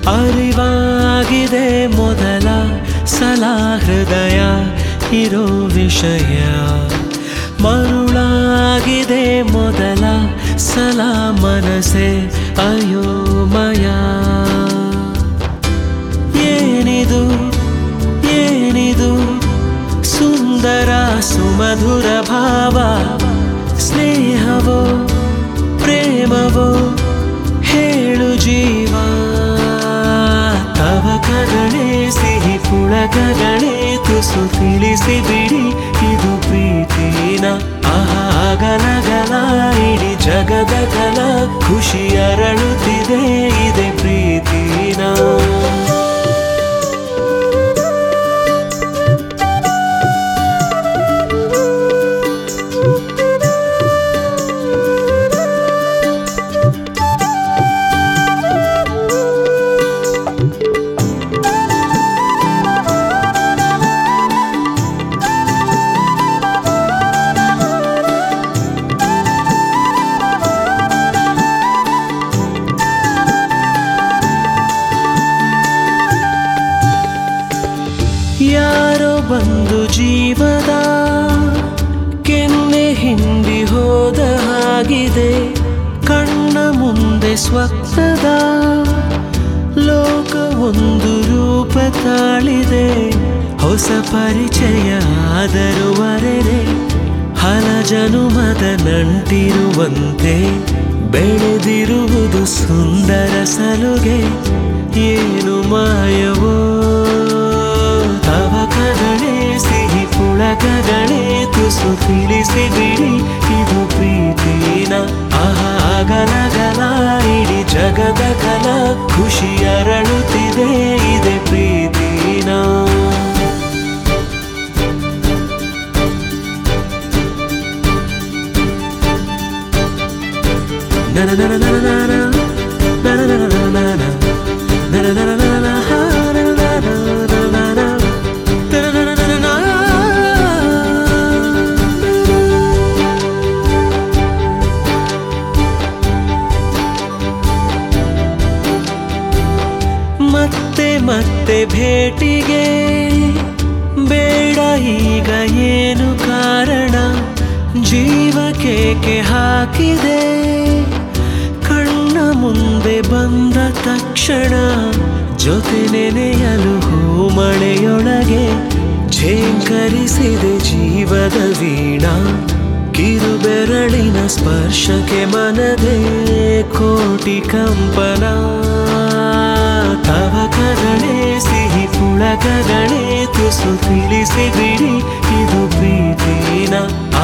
ಅರಿವಾಗಿದೆ ಮೊದಲ ಸಲ ಹೃದಯ ಇರೋ ವಿಷಯ ಮರುಳಾಗಿದೆ ಮೊದಲ ಸಲ ಮನಸೆ ಅಯೋಮಯ ಏನಿದು ಏನಿದು ಸುಂದರ ಸುಮಧುರ ಭಾವ ಸ್ನೇಹವೋ ಪ್ರೇಮವೋ ಹೇಳು ಜೀವ ತವಕಗಳೇ ಸಿಹಿ ಪುಳಕಗಳೇ ತುಸು ತಿಳಿಸಿ ಬಿಡಿ ಇದು ಪ್ರೀತಿನ ಆಗಲಗಲ ಇಡೀ ಜಗದ ಕಲ ಖುಷಿ ಅರಳುತ್ತಿದೆ ಇದೆ ಪ್ರೀತಿನ ಯಾರೋ ಬಂದು ಜೀವದ ಕೆನ್ನೆ ಹಿಂಡಿ ಹೋದ ಹಾಗಿದೆ ಕಣ್ಣ ಮುಂದೆ ಸ್ವಪ್ನದ ಲೋಕ ಒಂದು ರೂಪ ತಾಳಿದೆ ಹೊಸ ಪರಿಚಯ ಆದರೂ ಅರೆರೆ ಹಲ ಜನುಮದ ನಂಟಿರುವಂತೆ ಬೆಳೆದಿರುವುದು ಸುಂದರ ಸಲುಗೆ ಏನು ಮಾಯವೋ ತವಕಗಳೇ ಸಿಹಿ ಪುಳಕಗಳೇ ತುಸು ತಿಳಿಸಿ ಬಿಡಿ ಇದು ಪ್ರೀತಿನ ಆಗಲಗಲ ಇಡೀ ಜಗದ ಕಲ ಖುಷಿ ಅರಳುತ್ತಿದೆ ಇದೆ ಪ್ರೀತಿನ ನನ ನನ ನನ ನನ ನನ ನನ ನನ ನನ ನನ ನನ ನನ ನನ ಹಾ ನನ ನನ ನನ ನನ ನನ ನನ ನನ ನನ. ಮತ್ತೆ ಮತ್ತೆ ಭೇಟಿಗೆ ಬೇಡ ಈಗ ಏನು ಕಾರಣ ಜೀವಕೇಕೆ ಹಾಕಿದೆ ಕಣ್ಣ ಮುಂದೆ ಬಂದ ತಕ್ಷಣ ಜೊತೆ ನೆನೆಯಲು ಹೂಮಳೆಯೊಳಗೆ ಝೇಂಕರಿಸಿದೆ ಜೀವದ ವೀಣಾ ಕಿರುಬೆರಳಿನ ಸ್ಪರ್ಶಕ್ಕೆ ಮನದೇ ಕೋಟಿ ಕಂಪನ ತವಕಗಳೇ ಸಿಹಿ ಪುಳಕಗಳೇ ತುಸು ತಿಳಿಸಿ ಬಿಡಿ ಇದು ಪ್ರೀತಿನ